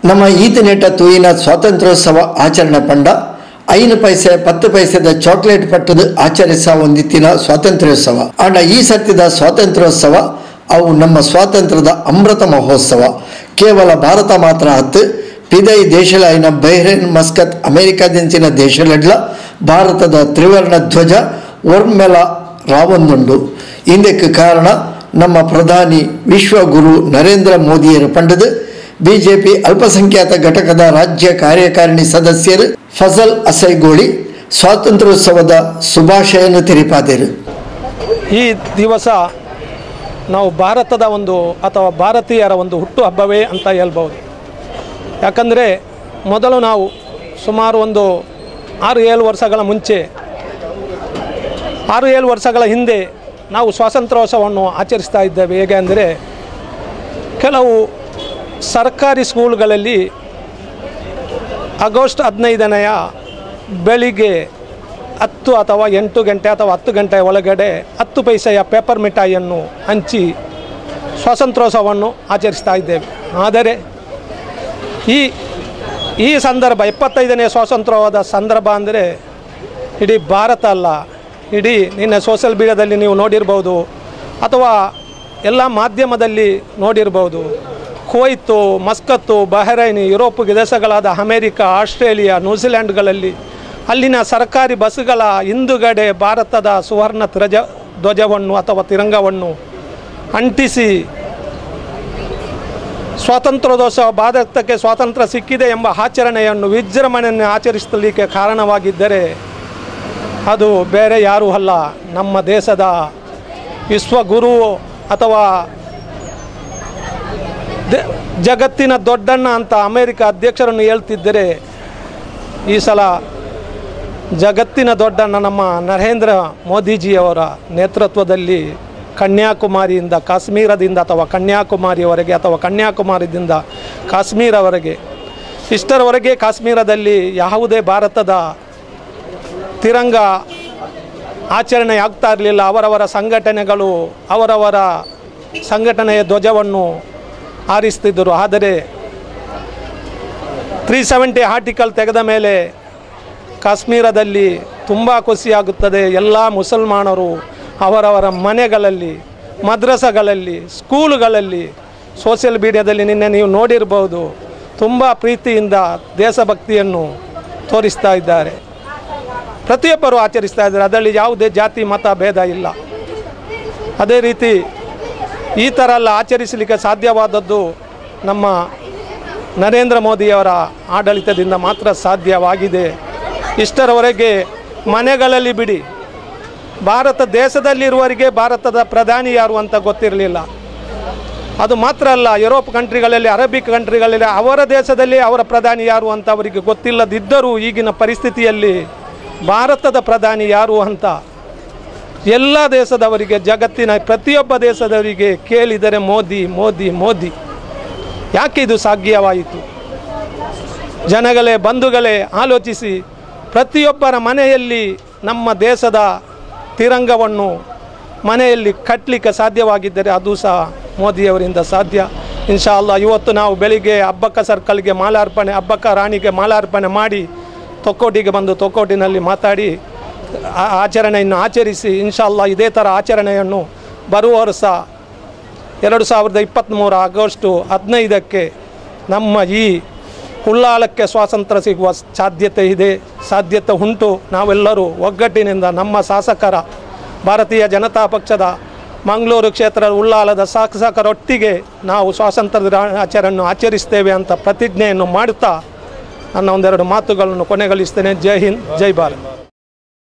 ನಮ್ಮ ಈತನೆಟ ತೂಯಿನ ಸ್ವಾತಂತ್ರ್ಯೋತ್ಸವ ಆಚರಣೆ ಪಂಡ ಐನು ಪೈಸೆ ಪತ್ತು ಪೈಸೆದ ಚಾಕ್ಲೇಟ್ ಪಟ್ಟದು ಆಚರಿಸ ಒಂದಿತ್ತಿನ ಸ್ವಾತಂತ್ರ್ಯೋತ್ಸವ ಆಂಡ ಈ ಸತ್ಯದ ಸ್ವಾತಂತ್ರ್ಯೋತ್ಸವ ಅವು ನಮ್ಮ ಸ್ವಾತಂತ್ರ್ಯದ ಅಮೃತ ಮಹೋತ್ಸವ ಕೇವಲ ಭಾರತ ಮಾತ್ರ ಹತ್ತು ಪಿದೈ ದೇಶಲೈನ ಬಹ್ರೇನ್ ಮಸ್ಕತ್ ಅಮೆರಿಕಾದಿಂಚಿನ ದೇಶಲೆಡ್ಲ ಭಾರತದ ತ್ರಿವರ್ಣ ಧ್ವಜ ಒರ್ಮೆಲ ರಾವೊಂದುಂಡು ಇಂದಕ್ಕೆ ಕಾರಣ ನಮ್ಮ ಪ್ರಧಾನಿ ವಿಶ್ವಗುರು ನರೇಂದ್ರ ಮೋದಿಯರು ಪಂಡದು ಬಿಜೆಪಿ ಅಲ್ಪಸಂಖ್ಯಾತ ಘಟಕದ ರಾಜ್ಯ ಕಾರ್ಯಕಾರಿಣಿ ಸದಸ್ಯರು ಫಜಲ್ ಅಸೈಗೋಳಿ ಸ್ವಾತಂತ್ರ್ಯೋತ್ಸವದ ಶುಭಾಶಯನ ತೆರಿಪಾದರು ಈ ದಿವಸ ನಾವು ಭಾರತದ ಒಂದು ಅಥವಾ ಭಾರತೀಯರ ಒಂದು ಹುಟ್ಟು ಹಬ್ಬವೇ ಅಂತ ಹೇಳ್ಬೋದು ಯಾಕಂದರೆ ಮೊದಲು ನಾವು ಸುಮಾರು ಒಂದು ಆರು ಏಳು ವರ್ಷಗಳ ಮುಂಚೆ ಆರು ಏಳು ವರ್ಷಗಳ ಹಿಂದೆ ನಾವು ಸ್ವಾತಂತ್ರ್ಯೋತ್ಸವವನ್ನು ಆಚರಿಸ್ತಾ ಇದ್ದೇವೆ ಹೇಗೆ ಅಂದರೆ ಕೆಲವು ಸರ್ಕಾರಿ ಸ್ಕೂಲ್ಗಳಲ್ಲಿ ಆಗಸ್ಟ್ ಹದಿನೈದನೆಯ ಬೆಳಿಗ್ಗೆ ಹತ್ತು ಅಥವಾ ಎಂಟು ಗಂಟೆ ಅಥವಾ ಹತ್ತು ಗಂಟೆ ಒಳಗಡೆ ಹತ್ತು ಪೈಸೆಯ ಪೇಪರ್ ಮಿಠಾಯಿಯನ್ನು ಹಂಚಿ ಸ್ವಾತಂತ್ರ್ಯೋತ್ಸವವನ್ನು ಆಚರಿಸ್ತಾ ಇದ್ದೇವೆ ಆದರೆ ಈ ಈ ಸಂದರ್ಭ ಎಪ್ಪತ್ತೈದನೇ ಸ್ವಾತಂತ್ರ್ಯವಾದ ಸಂದರ್ಭ ಅಂದರೆ ಇಡೀ ಭಾರತ ಅಲ್ಲ ಇಡೀ ನಿನ್ನೆ ಸೋಷಿಯಲ್ ಮೀಡಿಯಾದಲ್ಲಿ ನೀವು ನೋಡಿರ್ಬೋದು ಅಥವಾ ಎಲ್ಲ ಮಾಧ್ಯಮದಲ್ಲಿ ನೋಡಿರ್ಬೋದು ಕುವೈತು ಮಸ್ಕತ್ತು ಬಹರೈನ್ ಯುರೋಪ್ ದೇಶಗಳಾದ ಅಮೇರಿಕಾ ಆಸ್ಟ್ರೇಲಿಯಾ ನ್ಯೂಜಿಲ್ಯಾಂಡ್ಗಳಲ್ಲಿ ಅಲ್ಲಿನ ಸರ್ಕಾರಿ ಬಸ್ಗಳ ಹಿಂದುಗಡೆ ಭಾರತದ ಸುವರ್ಣ ಧ್ವಜ ಧ್ವಜವನ್ನು ಅಥವಾ ತಿರಂಗವನ್ನು ಅಂಟಿಸಿ ಸ್ವಾತಂತ್ರ್ಯೋತ್ಸವ ಭಾರತಕ್ಕೆ ಸ್ವಾತಂತ್ರ್ಯ ಸಿಕ್ಕಿದೆ ಎಂಬ ಆಚರಣೆಯನ್ನು ವಿಜೃಂಭಣೆಯನ್ನು ಆಚರಿಸಲಿಕ್ಕೆ ಕಾರಣವಾಗಿದ್ದರೆ ಅದು ಬೇರೆ ಯಾರೂ ಅಲ್ಲ ನಮ್ಮ ದೇಶದ ವಿಶ್ವಗುರು ಅಥವಾ ದೆ- ಜಗತ್ತಿನ ದೊಡ್ಡಣ್ಣ ಅಂತ ಅಮೇರಿಕ ಅಧ್ಯಕ್ಷರನ್ನು ಹೇಳ್ತಿದ್ದರೆ ಈ ಸಲ ಜಗತ್ತಿನ ದೊಡ್ಡಣ್ಣ ನಮ್ಮ ನರೇಂದ್ರ ಮೋದಿಜಿಯವರ ನೇತೃತ್ವದಲ್ಲಿ ಕನ್ಯಾಕುಮಾರಿಯಿಂದ ಕಾಶ್ಮೀರದಿಂದ ಅಥವಾ ಕನ್ಯಾಕುಮಾರಿಯವರೆಗೆ ಅಥವಾ ಕನ್ಯಾಕುಮಾರಿಯಿಂದ ಕಾಶ್ಮೀರವರೆಗೆ ಇಷ್ಟರವರೆಗೆ ಕಾಶ್ಮೀರದಲ್ಲಿ ಯಾವುದೇ ಭಾರತದ ತಿರಂಗ ಆಚರಣೆ ಆಗ್ತಾ ಇರಲಿಲ್ಲ ಅವರವರ ಸಂಘಟನೆಗಳು ಅವರವರ ಸಂಘಟನೆಯ ಧ್ವಜವನ್ನು ಹಾರಿಸ್ತಿದ್ದರು ಆದರೆ ತ್ರೀ ಸೆವೆಂಟಿ ಆರ್ಟಿಕಲ್ ತೆಗೆದ ಮೇಲೆ ಕಾಶ್ಮೀರದಲ್ಲಿ ತುಂಬ ಖುಷಿಯಾಗುತ್ತದೆ ಎಲ್ಲ ಮುಸಲ್ಮಾನರು ಅವರವರ ಮನೆಗಳಲ್ಲಿ ಮದ್ರಸಗಳಲ್ಲಿ ಸ್ಕೂಲುಗಳಲ್ಲಿ ಸೋಷಿಯಲ್ ಮೀಡಿಯಾದಲ್ಲಿ ನಿನ್ನೆ ನೀವು ನೋಡಿರ್ಬೋದು ತುಂಬ ಪ್ರೀತಿಯಿಂದ ದೇಶಭಕ್ತಿಯನ್ನು ತೋರಿಸ್ತಾ ಇದ್ದಾರೆ ಪ್ರತಿಯೊಬ್ಬರು ಆಚರಿಸ್ತಾ ಇದ್ದಾರೆ ಅದರಲ್ಲಿ ಯಾವುದೇ ಜಾತಿ ಮತ ಭೇದ ಇಲ್ಲ ಅದೇ ರೀತಿ ಈ ಥರ ಎಲ್ಲ ಆಚರಿಸಲಿಕ್ಕೆ ಸಾಧ್ಯವಾದದ್ದು ನಮ್ಮ ನರೇಂದ್ರ ಮೋದಿಯವರ ಆಡಳಿತದಿಂದ ಮಾತ್ರ ಸಾಧ್ಯವಾಗಿದೆ ಇಷ್ಟರವರೆಗೆ ಮನೆಗಳಲ್ಲಿ ಬಿಡಿ ಭಾರತ ದೇಶದಲ್ಲಿರುವವರಿಗೆ ಭಾರತದ ಪ್ರಧಾನಿ ಯಾರು ಅಂತ ಗೊತ್ತಿರಲಿಲ್ಲ ಅದು ಮಾತ್ರ ಅಲ್ಲ ಯುರೋಪ್ ಕಂಟ್ರಿಗಳಲ್ಲಿ ಅರಬಿಕ್ ಕಂಟ್ರಿಗಳಲ್ಲಿ ಅವರ ದೇಶದಲ್ಲಿ ಅವರ ಪ್ರಧಾನಿ ಯಾರು ಅಂತ ಅವರಿಗೆ ಗೊತ್ತಿಲ್ಲದಿದ್ದರೂ ಈಗಿನ ಪರಿಸ್ಥಿತಿಯಲ್ಲಿ ಭಾರತದ ಪ್ರಧಾನಿ ಯಾರು ಅಂತ ಎಲ್ಲ ದೇಶದವರಿಗೆ ಜಗತ್ತಿನ ಪ್ರತಿಯೊಬ್ಬ ದೇಶದವರಿಗೆ ಕೇಳಿದರೆ ಮೋದಿ ಮೋದಿ ಮೋದಿ ಯಾಕೆ ಇದು ಸಾಧ್ಯವಾಯಿತು ಜನಗಳೇ ಬಂಧುಗಳೇ ಆಲೋಚಿಸಿ ಪ್ರತಿಯೊಬ್ಬರ ಮನೆಯಲ್ಲಿ ನಮ್ಮ ದೇಶದ ತಿರಂಗವನ್ನು ಮನೆಯಲ್ಲಿ ಕಟ್ಟಲಿಕ್ಕೆ ಸಾಧ್ಯವಾಗಿದ್ದರೆ ಅದು ಸಹ ಮೋದಿಯವರಿಂದ ಸಾಧ್ಯ ಇನ್ಶಾ ಅಲ್ಲ ಇವತ್ತು ನಾವು ಬೆಳಿಗ್ಗೆ ಹಬ್ಬಕ್ಕ ಸರ್ಕಲ್ಗೆ ಮಾಲಾರ್ಪಣೆ ಹಬ್ಬಕ್ಕ ರಾಣಿಗೆ ಮಾಲಾರ್ಪಣೆ ಮಾಡಿ ತೊಕ್ಕೋಟಿಗೆ ಬಂದು ತೊಕ್ಕೋಟಿನಲ್ಲಿ ಮಾತಾಡಿ ಆ- ಆಚರಣೆಯನ್ನು ಆಚರಿಸಿ ಇನ್ಶಾ ಅಲ್ಲ ಇದೇ ಥರ ಆಚರಣೆಯನ್ನು ಬರುವ ವರ್ಷ ಎರಡು ಸಾವಿರದ ಇಪ್ಪತ್ತ್ಮೂರು ಆಗಸ್ಟು ಹದಿನೈದಕ್ಕೆ ನಮ್ಮ ಈ ಉಳ್ಳಾಲಕ್ಕೆ ಸ್ವಾತಂತ್ರ್ಯ ಸಿಗುವ ಸಾಧ್ಯತೆ ಇದೆ ಸಾಧ್ಯತೆ ಉಂಟು ನಾವೆಲ್ಲರೂ ಒಗ್ಗಟ್ಟಿನಿಂದ ನಮ್ಮ ಶಾಸಕರ ಭಾರತೀಯ ಜನತಾ ಪಕ್ಷದ ಮಂಗಳೂರು ಕ್ಷೇತ್ರದ ಉಳ್ಳಾಲದ ಶಾಸಕರೊಟ್ಟಿಗೆ ನಾವು ಸ್ವಾತಂತ್ರ್ಯದ ಆಚರಣೆಯನ್ನು ಆಚರಿಸ್ತೇವೆ ಅಂತ ಪ್ರತಿಜ್ಞೆಯನ್ನು ಮಾಡುತ್ತಾ ನನ್ನ ಒಂದೆರಡು ಮಾತುಗಳನ್ನು ಕೊನೆಗೊಳಿಸ್ತೇನೆ ಜೈ ಹಿಂದ್ ಜೈ ಭಾರತ್